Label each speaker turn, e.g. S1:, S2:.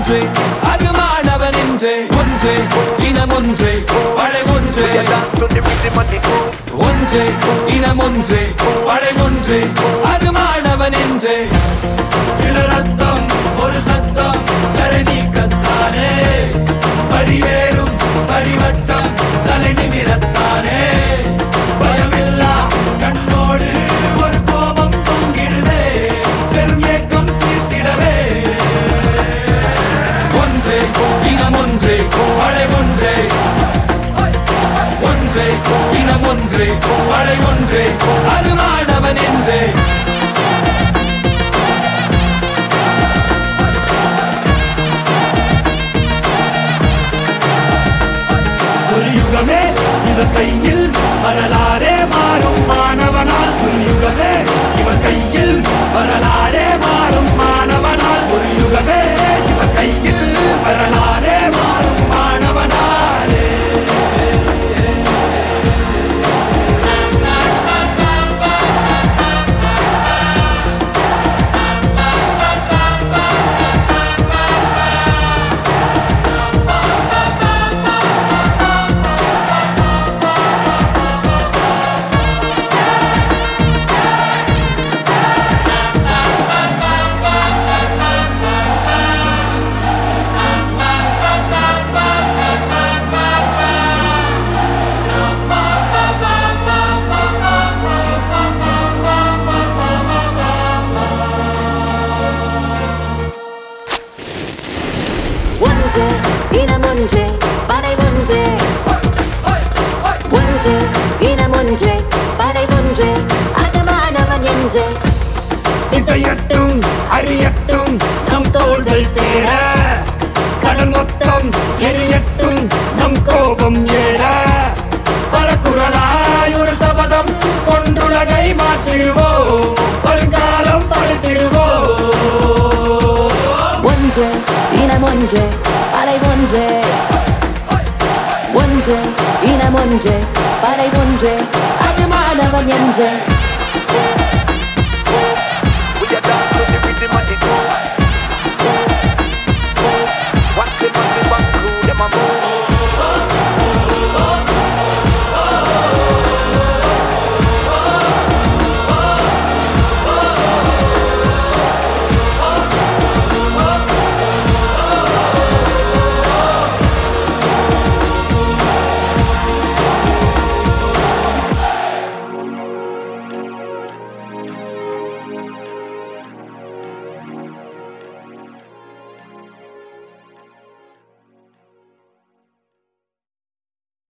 S1: ஒன்றே அது மாணவன் என்றே ஒன்றே இனம் ஒன்றே படை ஒன்றே
S2: We are dance to the rhythm and the groove.
S1: ஒன்றே இனம் ஒன்றே படை ஒன்றே அது மாணவன் என்றே இளரத்தம் ஒரு சத்தம் கரை நீக்கத்தானே பரியேறும் பரிவட்டம் தலை நிமிரத்தானே பயமில்லா கண்ணோடு ஒரு கோபம் பொங்கிடுதே பெரும் ஏக்கம் தீர்த்திடவே ஒன்றே இனம் ஒன்றே படை ஒன்றே ஒன்றே இனம் ஒன்றே படை ஒன்றே அது மாணவன் என்றே ஒரு யுகமே இவன் கையில் வரலாறே மாறும் மாணவனால் ஒரு யுகமே இவன் கையில் வரலாறே மாறும் மாணவனால் ஒரு யுகமே இவன் கையில் வரலாறே மாறும் மாணவனாலே
S3: ஒன்று இனம் ஒன்று படை ஒன்று ஒன்று இனம் ஒன்று படை ஒன்று அது மாணவன் என்று
S1: திசையட்டும் அறியட்டும் நம் தோள்கள் சேர கடல் மொத்தம் எரியட்டும் நம் கோபம் ஏற பல குரலாய் ஒரு சபதம் கொண்டுலகை மாற்றிடுவோம் வருங்காலம் படுத்திடுவோம்
S3: ஒன்று இனம் ஒன்று படை ஒன்று ஒன்று இனம் ஒன்று படை ஒன்று அது மாணவன் என்று
S2: We are dance to the rhythm and the groove. Watch them and the band crew, them a move.